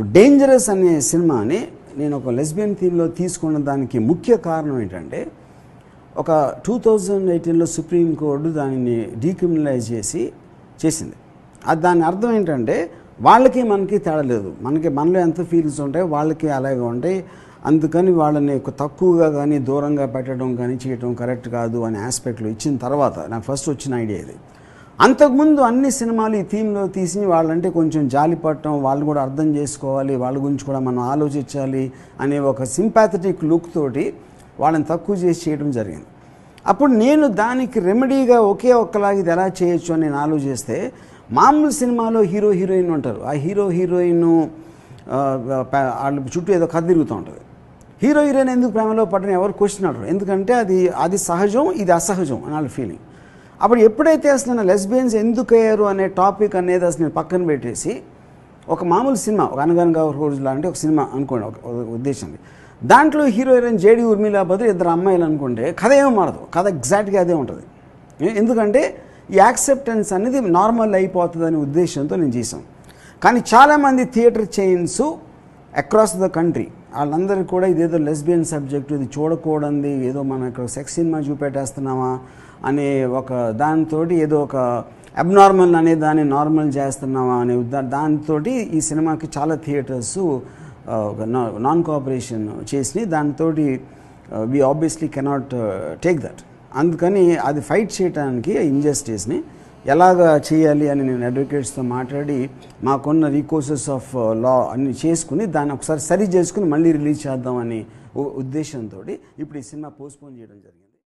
dangerous అనే సినిమాని నేను ఒక లెస్బియన్ థీమ్లో తీసుకున్న దానికి ముఖ్య కారణం ఏంటంటే ఒక టూ థౌజండ్ ఎయిటీన్లో సుప్రీం కోర్టు దానిని డీక్రిమినలైజ్ చేసి చేసింది అది దాని అర్థం ఏంటంటే వాళ్ళకి మనకి తేడా లేదు మనకి మనలో ఎంత ఫీలింగ్స్ ఉంటాయో వాళ్ళకి అలాగే ఉంటాయి అందుకని వాళ్ళని ఒక తక్కువగా కానీ దూరంగా పెట్టడం కానీ చేయడం కరెక్ట్ కాదు అనే ఆస్పెక్ట్లో ఇచ్చిన తర్వాత నాకు ఫస్ట్ వచ్చిన ఐడియా ఇది అంతకుముందు అన్ని సినిమాలు ఈ థీమ్లో తీసి వాళ్ళంటే కొంచెం జాలి పడటం వాళ్ళు కూడా అర్థం చేసుకోవాలి వాళ్ళ గురించి కూడా మనం ఆలోచించాలి అనే ఒక సింపాథెటిక్ లుక్ తోటి వాళ్ళని తక్కువ చేసి చేయడం జరిగింది అప్పుడు నేను దానికి రెమెడీగా ఒకే ఒక్కలాగా ఇది ఎలా చేయొచ్చు అని నేను ఆలోచిస్తే మామూలు సినిమాలో హీరో హీరోయిన్ ఉంటారు ఆ హీరో హీరోయిన్ వాళ్ళ చుట్టూ ఏదో కథ తిరుగుతూ ఉంటుంది హీరో హీరోయిన్ ఎందుకు ప్రేమలో పడని ఎవరు క్వశ్చన్ అడరు ఎందుకంటే అది అది సహజం ఇది అసహజం అని వాళ్ళ ఫీలింగ్ అప్పుడు ఎప్పుడైతే అసలు నేను లెస్బియన్స్ ఎందుకు అయ్యారు అనే టాపిక్ అనేది అసలు నేను పక్కన పెట్టేసి ఒక మామూలు సినిమా ఒక అనగనగా ఒక రోజు లాంటి ఒక సినిమా అనుకోండి ఒక ఒక ఉద్దేశం దాంట్లో హీరో హీరోయిన్ జేడి ఉర్మిళ బదులు ఇద్దరు అమ్మాయిలు అనుకుంటే కథ ఏమీ మారదు కథ ఎగ్జాక్ట్గా అదే ఉంటుంది ఏ- ఎందుకంటే ఈ యాక్సెప్టెన్స్ అనేది నార్మల్ అయిపోతుంది అనే ఉద్దేశంతో నేను చేశాను కానీ చాలామంది theatre chains across the country వాళ్ళందరికీ కూడా ఇదేదో లెస్బియన్ సబ్జెక్ట్ ఇది చూడకూడదు ఏదో మనం ఇక్కడ సెక్స్ సినిమా చూపెట్టేస్తున్నామా అనే ఒక దాంతో ఏదో ఒక అబ్నార్మల్ అనే దాన్ని నార్మల్ చేస్తున్నామా అనే ఉద్దా దాంతో ఈ సినిమాకి చాలా థియేటర్స్ నాన్ కోఆపరేషన్ చేసి దాంతో we obviously cannot take that అందుకని అది ఫైట్ చేయడానికి ఇంజస్టిస్ని ఎలాగ చేయాలి అని నేను అడ్వకేట్స్తో మాట్లాడి మాకున్న రీకోర్సెస్ ఆఫ్ లా అన్ని చేసుకుని దాన్ని ఒకసారి సరి చేసుకుని మళ్ళీ రిలీజ్ చేద్దామని ఉ- ఉద్దేశంతో ఇప్పుడు ఈ సినిమా పోస్ట్పోన్ చేయడం జరిగింది